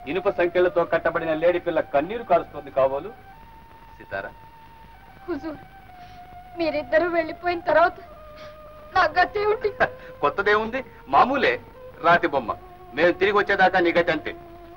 ఇనుప సంఖ్యలతో కట్టబడిన లేడి పిల్ల కన్నీరు కారుస్తోంది కాబోలు సీతారా హుజూర్ మీరిద్దరూ వెళ్ళిపోయిన తర్వాత నా గతి ఉండి కొత్తదేముంది మామూలే రాతి బొమ్మ మేము తిరిగి వచ్చేదాకా నీ గతి అంతే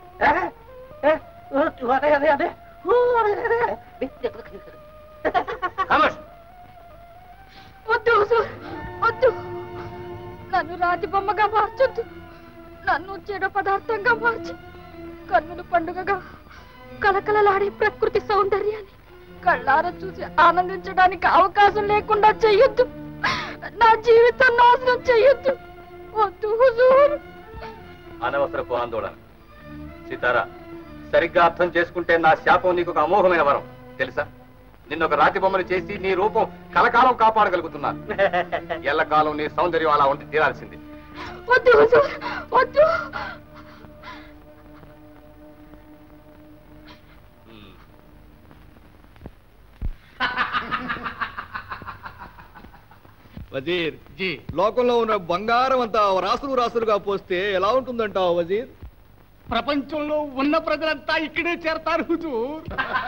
ఖమోష్. వద్దు హుజూర్ వద్దు నన్ను రాతి బొమ్మగా మార్చొద్దు నన్ను చెడు పదార్థంగా మార్చి కన్నుల పండుగగా కలకలలాడే ప్రకృతి సౌందర్యాన్ని కళ్ళారా చూసి ఆనందించడానికి అవకాశం లేకుండా చెయ్యొద్దు నా జీవితం నాశనం చెయ్యొద్దు వద్దు హుజూర్ అనవసరపు ఆందోళన సీతారా సరిగ్గా అర్థం చేసుకుంటే నా శాపం నీకు ఒక అమోఘమైన వరం తెలుసా నిన్న ఒక రాతి బొమ్మను చేసి నీ రూపం కలకాలం కాపాడగలుగుతున్నాను ఎల్లకాలం నీ సౌందర్యం అలా ఉండి తీరాల్సింది వద్దు హుజూర్ వద్దు వజీర్ జీ లోకంలో ఉన్న బంగారం అంతా రాసులు రాసులుగా పోస్తే ఎలా ఉంటుందంటావు వజీర్ ప్రపంచంలో ఉన్న ప్రజలంతా ఇక్కడే చేరతారు హుజూర్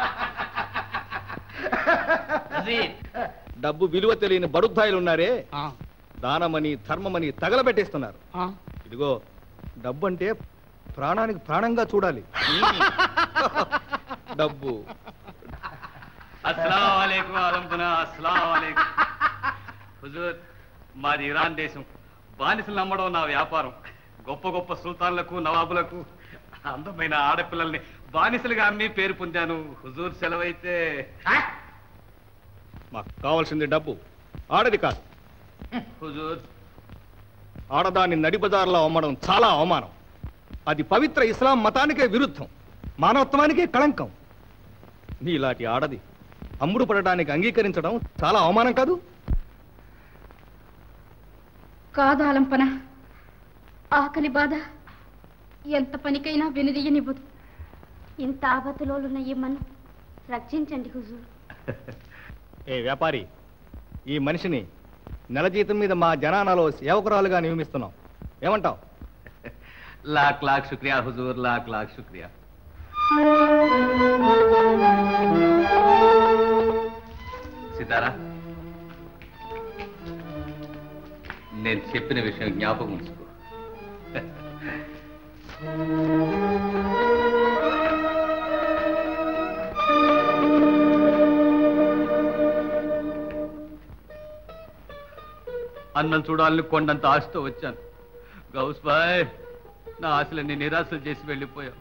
డబ్బు విలువ తెలియని బడుద్దాయిలు ఉన్నారే దానమని ధర్మమని తగలబెట్టేస్తున్నారు ఇదిగో డబ్బు అంటే ప్రాణానికి ప్రాణంగా చూడాలి డబ్బు అస్సలామలైకుం అలంపునా అస్సలామలైకుం హుజూర్ మాది ఇరాన్ దేశం బానిసలు నమ్మడం నా వ్యాపారం గొప్ప గొప్ప సుల్తాన్లకు నవాబులకు అందమైన ఆడపిల్లల్ని బానిసలుగా అమ్మి పేరు పొందాను హుజూర్ సెలవైతే మాకు కావాల్సింది డబ్బు ఆడది కాదు హుజూర్ ఆడదాన్ని నడిబజార్లో అమ్మడం చాలా అవమానం అది పవిత్ర ఇస్లాం మతానికే విరుద్ధం మానవత్వానికే కళంకం నీలాంటి ఆడది అమ్ముడు పడడానికి అంగీకరించడం చాలా అవమానం కాదు కాదు ఆలంపన ఆకలి బాధ ఎంత పనికైనా వెనుదీయనివ్వదు ఇంత ఆపత్తులోనున్న ఈమెను రక్షించండి హుజూర్ ఏ వ్యాపారి ఈ మనిషిని నెల జీతం మీద మా జనానాలో సేవకురాలుగా నియమిస్తున్నాం ఏమంటావు లాక్ లాక్ శుక్రియా హుజూర్ లాక్ లాక్ శుక్రియా సీతారా నేను చెప్పిన విషయం జ్ఞాపకం ఉంచుకో అన్నం చూడాలని కొండంత ఆశతో వచ్చాను గౌస్ బాయ్ నా ఆశలన్నీ నిరాశలు చేసి వెళ్ళిపోయావు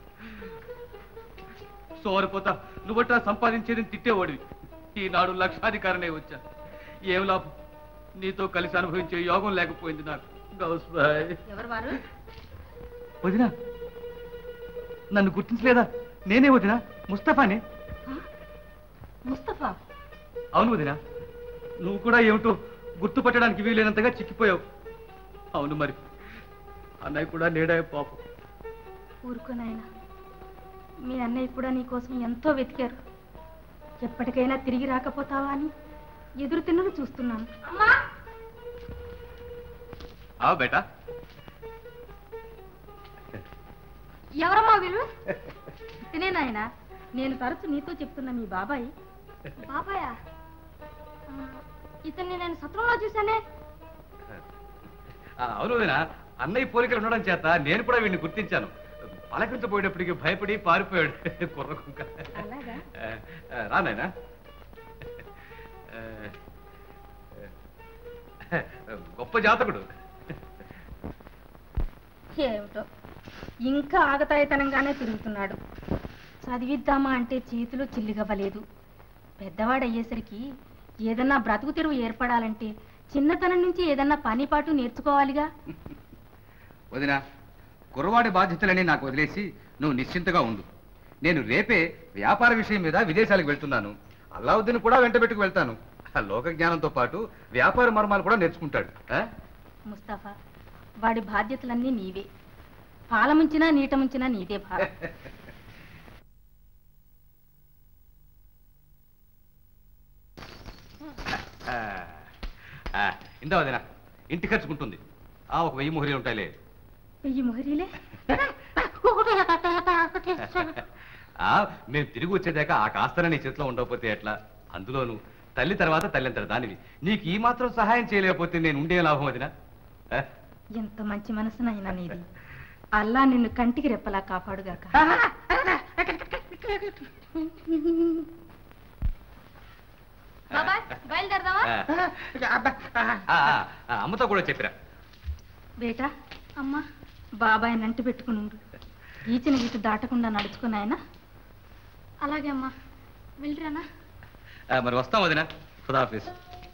సోరిపోతా నువ్వట సంపాదించేది తిట్టేవాడివి ఈనాడు లక్షాధికారనే వచ్చా ఏం లాభం నీతో కలిసి అనుభవించే యోగం లేకపోయింది నాకు గౌస్ బాయ్ ఎవరు వారు వదినా నన్ను గుర్తించలేదా నేనే వదినా ముస్తఫానే ముస్తఫా అవును వదినా నువ్వు కూడా ఏమిటో గుర్తుపట్టడానికి వీలైనంతగా చిక్కిపోయావు అవును మరి అన్నయ్య కూడా లేడా పాపం ఊరుకోనాయన మీ అన్నయ్య కూడా నీ కోసం ఎంతో వెతికారు ఎప్పటికైనా తిరిగి రాకపోతావా అని ఎదురు తిన్నలు చూస్తున్నాను ఆ బేటా ఎవరమ్మా వీళ్ళు తినే నాయన నేను తరచు నీతో చెప్తున్న మీ బాబాయ్ బాబాయా ఆ, ఇతన్ని నేను సత్రంలో చూశానే ఆ, అవును వదినా అన్నయ్య పోలికలు ఉండడం చేత నేను కూడా వీడిని గుర్తించాను పలకరించబోయేటప్పటికి భయపడి పారిపోయాడు కుర్ర కుక్క అలాగా ఆ, ఆ, రా నాయనా ఆ, ఆ, గొప్ప జాతకుడు ఏమిటో ఇంకా ఆగతాయితనంగానే తిరుగుతున్నాడు చదివిద్దామా అంటే చేతిలో చిల్లిగవ్వలేదు పెద్దవాడయ్యేసరికి ఏదన్నా బ్రతుకు తెరువు ఏర్పడాలంటే చిన్నతనం నుంచి ఏదన్నా పని పాటు నేర్చుకోవాలిగా వదిన కుర్రవాడి బాధ్యతలని నాకు వదిలేసి నువ్వు నిశ్చింతగా ఉండు నేను రేపే వ్యాపార విషయం మీద విదేశాలకు వెళ్తున్నాను అల్లావుద్దీన్ కూడా వెంట పెట్టుకు వెళ్తాను ఆ లోక జ్ఞానంతో పాటు వ్యాపార మర్మాలు కూడా నేర్చుకుంటాడు ఆ? ముస్తఫా వాడి బాధ్యతలన్నీ నీవే పాల ముంచినా నీట ముంచినా నీదే భారం ఆ, ఆ, ఇందా వదిన ఇంటి ఖర్చుకుంటుంది ఆ ఒక వెయ్యి ముహరీలు ఉంటాయిలే వెయ్యి మొహరీలే ఆ, మేము తిరిగి వచ్చేదాకా ఆ కాస్తన నీ చేతిలో ఉండకపోతే ఎట్లా అందులోను తల్లి తర్వాత తల్లింతర దానివి నీకు ఈ మాత్రం సహాయం చేయలేకపోతే నేను ఉండే లాభం వదినా ఆ? ఎంత మంచి మనసునైనా నీది అల్లా నిన్ను కంటికి రెప్పలా కాపాడుగాక బాబాయ్ బయలుదేరదామా ఆ. ఆ, ఆ, ఆ, అమ్మతో కూడా చెప్పిరా బేటా అమ్మా బాబాయ్ నంటి పెట్టుకుని ఉండు ఈచిన గీత దాటకుండా నడుచుకుని ఆయన అలాగే అమ్మా వెళ్ళిరానా ఆ, మరి వస్తాం వదినా ఖుదాఫీస్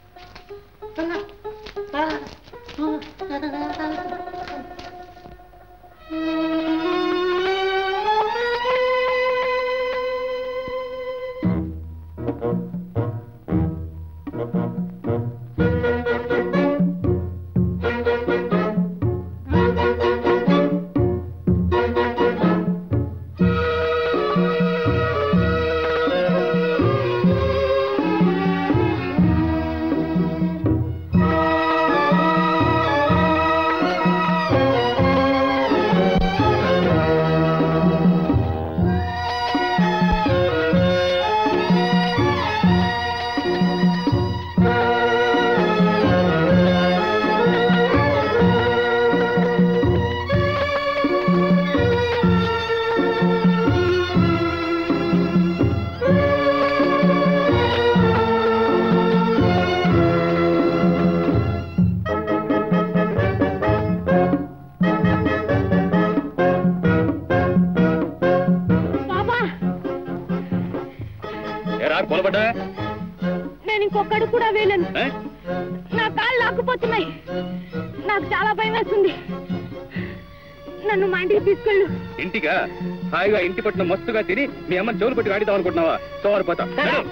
బాబా ఏరా కొలబడ్డా నేను ఇంకొకడు కూడా వేయలేను నా కాళ్ళు లాక్కుపోతున్నాయి నాకు చాలా భయం వేస్తుంది నన్ను మా ఇంటికి తీసుకెళ్ళు ఇంటిగా హాయిగా ఇంటి పట్ల మస్తుగా తిని మీ అమ్మని చెవులు పట్టి ఆడిదాం అనుకుంటున్నావా సోమరిపోతా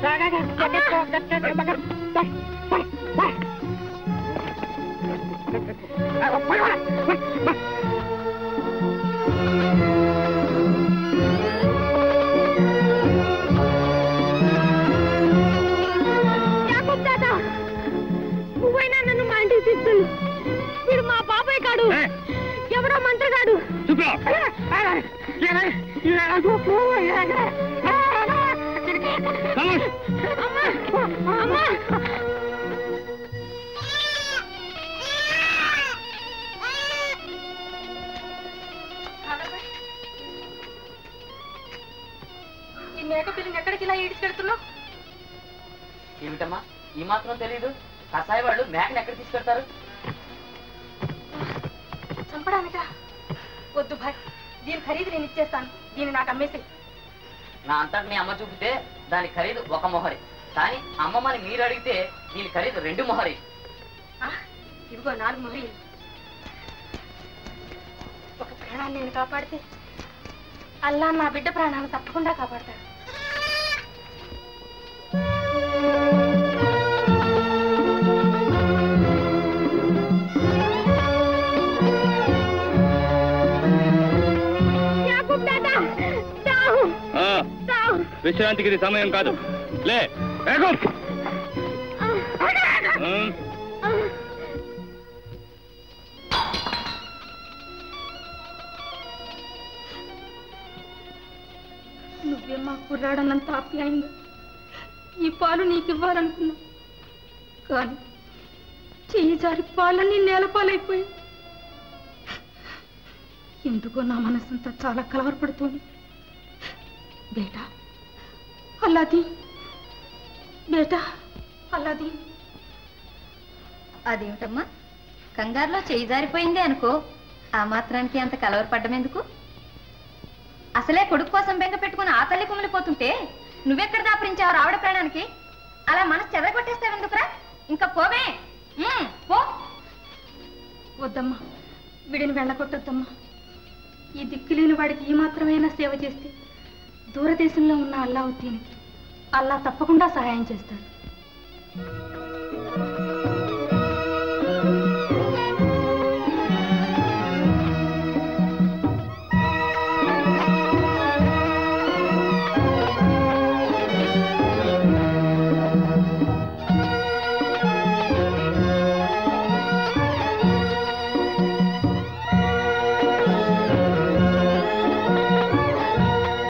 యాకూబ్ తాత నువ్వైనా నన్ను మా ఇంటికి తీసుకెళ్ళు వీడు మా బాబాయ్ కాడు ఎవడో మంత్రగాడు అమ్మా అమ్మా ఈ మేక పిల్లని ఎక్కడికి ఇలా ఈడ్చుకెడుతున్నావు ఏమిటమ్మా ఈ మాత్రం తెలియదు కసాయి వాళ్ళు మేకని ఎక్కడ తీసుకెడతారు చంపడానికా వద్దు భాయ్ దీని ఖరీదు నేను ఇచ్చేస్తాను దీన్ని నాకు అమ్మేసి నా అంతటి మీ అమ్మ చూపితే దాని ఖరీదు ఒక మొహరి కానీ అమ్మమ్మని మీరు అడిగితే దీని ఖరీదు రెండు మొహరి ఇదిగో నాలుగు మొహరి ఒక ప్రాణాన్ని నేను కాపాడితే అల్లా నా బిడ్డ ప్రాణాన్ని తప్పకుండా కాపాడతాడు యాకూబ్ తాత తావు తావు విశ్రాంతికి ఇది సమయం కాదు లే వేగం ఉమ్. నువ్వే మా కుర్రాడనంత ఆప్యాయంగా ఈ పాలు నీకు ఇవ్వాలనుకున్నా కానీ చెయ్యి జారి పాలన్నీ నేలపాలైపోయి ఎందుకో నా మనసంతా చాలా కలవరపడుతోంది బేటా అల్లాది బేటా అల్లాది అదేమిటమ్మా కంగారులో చేయి జారిపోయింది అనుకో ఆ మాత్రానికి అంత కలవరపడ్డం ఎందుకు అసలే కొడుకు కోసం బెంగ పెట్టుకుని ఆ తల్లి కుమిలిపోతుంటే నువ్వెక్కడ దాపరించావు రావడ ప్రాణానికి అలా మనసు చెదరగొట్టేస్తావెందుకురా ఇంకా పోవే ఉమ్, పో వద్దమ్మా వీడిని వెళ్ళగొట్టొద్దమ్మా ఈ దిక్కులేని వాడికి ఈ మాత్రమైనా సేవ చేస్తే దూరదేశంలో ఉన్న అల్లావుద్దీనికి అల్లా తప్పకుండా సహాయం చేస్తాడు